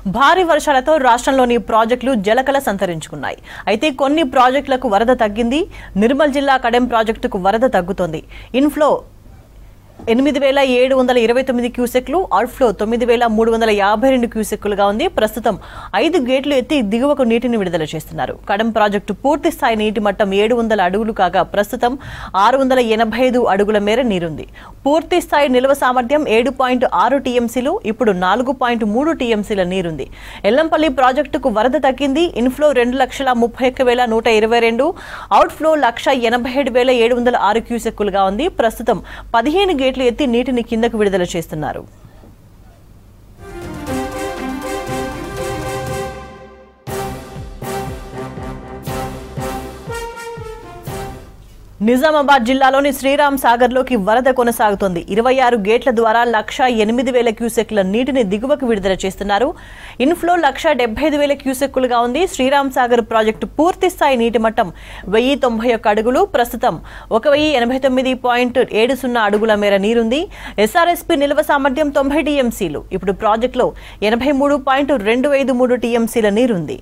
భారీ వర్షాలతో రాష్ట్రంలోని ప్రాజెక్టులు జలకల సంతరించుకున్నాయి అయితే కొన్ని ప్రాజెక్టులకు వరద తగ్గింది నిర్మల్ జిల్లా కడెం ప్రాజెక్టుకు వరద తగ్గుతోంది ఇన్ఫ్లో ఎనిమిది వేల ఏడు వందల ఇరవై తొమ్మిది క్యూసెక్లు అవుట్ఫ్లో తొమ్మిది వేల మూడు వందల యాభై రెండు క్యూసెక్కులుగా ఉంది ప్రస్తుతం ఐదు గేట్లు ఎత్తి దిగువకు నీటిని విడుదల చేస్తున్నారు కడం ప్రాజెక్టు పూర్తి స్థాయి నీటి మట్టం ఏడు వందల అడుగులు కాగా ప్రస్తుతం ఆరు వందల ఎనభై ఐదు అడుగుల మేర నీరుంది పూర్తి స్థాయి నిల్వ సామర్థ్యం ఏడు పాయింట్ ఆరు టీఎంసీలు ఇప్పుడు నాలుగు పాయింట్ మూడు టీఎంసీల నీరుంది ఎల్లంపల్లి ప్రాజెక్టుకు వరద తగ్గింది ఇన్ఫ్లో రెండు లక్షల ముప్పై ఒక్క వేల నూట ఇరవై రెండు అవుట్ఫ్లో లక్ష ఎనభై ఏడు వేల ఏడు వందల ఆరు క్యూసెక్కులుగా ఉంది ప్రస్తుతం పదిహేను గేట్లు ఎత్తి నీటిని కిందకు విడుదల చేస్తున్నారు నిజామాబాద్ జిల్లాలోని శ్రీరామ్ సాగర్లోకి వరద కొనసాగుతోంది ఇరవై ఆరు గేట్ల ద్వారా లక్ష ఎనిమిది వేల క్యూసెక్ల నీటిని దిగువకు విడుదల చేస్తున్నారు ఇన్ఫ్లో లక్ష డెబ్బై ఐదు వేల క్యూసెక్కులుగా ఉంది శ్రీరామ్ సాగర్ ప్రాజెక్టు పూర్తి స్థాయి నీటి మట్టం వెయ్యి తొంభై ఒక్క అడుగులు ప్రస్తుతం ఒక వెయ్యి ఎనభై తొమ్మిది పాయింట్ ఏడు సున్నా అడుగుల మేర నీరుంది ఎస్ఆర్ఎస్పీ నిల్వ సామర్థ్యం తొంభై టీఎంసీలు ఇప్పుడు ప్రాజెక్టులో ఎనభై మూడు పాయింట్ రెండు ఐదు మూడు టీఎంసీల నీరుంది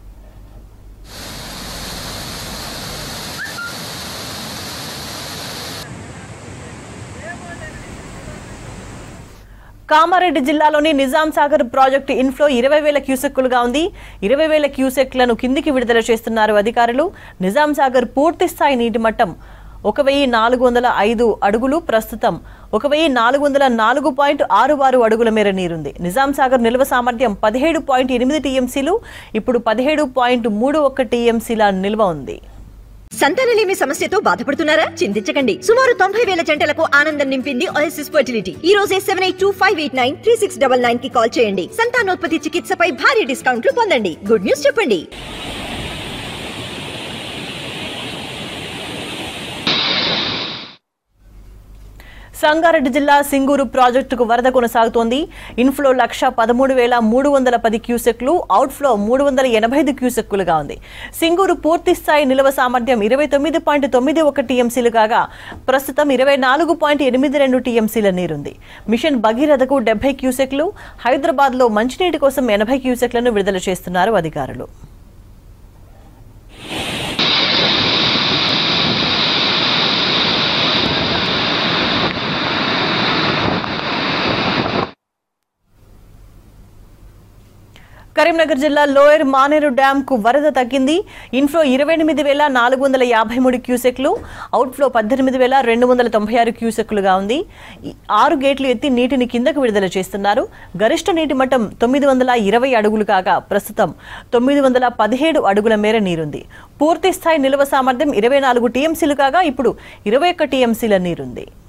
కామారెడ్డి జిల్లాలోని నిజాం సాగర్ ప్రాజెక్టు ఇన్ఫ్లో ఇరవై వేల క్యూసెక్కులుగా ఉంది ఇరవై వేల క్యూసెక్లను కిందికి విడుదల చేస్తున్నారు అధికారులు నిజాం సాగర్ పూర్తి స్థాయి నీటి మట్టం ఒక వెయ్యి నాలుగు వందల ఐదు అడుగులు ప్రస్తుతం ఒక వెయ్యి నాలుగు వందల నాలుగు పాయింట్ ఆరు ఆరు అడుగుల మేర నీరుంది నిజాం సాగర్ నిల్వ సామర్థ్యం పదిహేడు పాయింట్ ఎనిమిది టీఎంసీలు ఇప్పుడు పదిహేడు పాయింట్ మూడు ఒక్క టీఎంసీల నిల్వ ఉంది సంతానలేమి సమస్యతో బాధపడుతున్నారా చింతించకండి సుమారు తొంభై వేల జంటలకు ఆనందం నింపింది ఓఎస్ఎస్ ఫర్టిలిటీ ఈ రోజే seven eight two five eight nine three six double nine కి కాల్ చేయండి సంతానోత్పత్తి చికిత్సపై భారీ డిస్కౌంట్లు పొందండి గుడ్ న్యూస్ చెప్పండి సంగారెడ్డి జిల్లా సింగూరు ప్రాజెక్టుకు వరద కొనసాగుతోంది ఇన్ఫ్లో లక్ష పదమూడు వేల మూడు వందల పది క్యూసెక్లు అవుట్ఫ్లో మూడు వందల ఎనభై ఐదు క్యూసెక్కులుగా ఉంది సింగూరు పూర్తి స్థాయి నిల్వ సామర్థ్యం ఇరవై తొమ్మిది పాయింట్ తొమ్మిది ఒక టీఎంసీలు కాగా ప్రస్తుతం ఇరవై నాలుగు పాయింట్ ఎనిమిది రెండు టీఎంసీల నీరుంది మిషన్ భగీరథకు డెబ్బై క్యూసెక్లు హైదరాబాద్లో మంచినీటి కోసం ఎనభై క్యూసెక్లను విడుదల చేస్తున్నారు అధికారులు కరీంనగర్ జిల్లా లోయర్ మానేరు డ్యామ్ కు వరద తగ్గింది ఇన్ఫ్లో ఇరవై ఎనిమిది వేల నాలుగు వందల యాభై మూడు క్యూసెక్లు అవుట్ఫ్లో పద్దెనిమిది వేల రెండు వందల తొంభై ఆరు క్యూసెక్లుగా ఉంది ఈ ఆరు గేట్లు ఎత్తి నీటిని కిందకు విడుదల చేస్తున్నారు గరిష్ట నీటి మట్టం తొమ్మిది వందల ఇరవై అడుగులు కాగా ప్రస్తుతం తొమ్మిది వందల పదిహేడు అడుగుల మేర నీరుంది పూర్తి స్థాయి నిల్వ సామర్థ్యం ఇరవై నాలుగు టీఎంసీలు కాగా ఇప్పుడు ఇరవై ఒక్క టీఎంసీల నీరుంది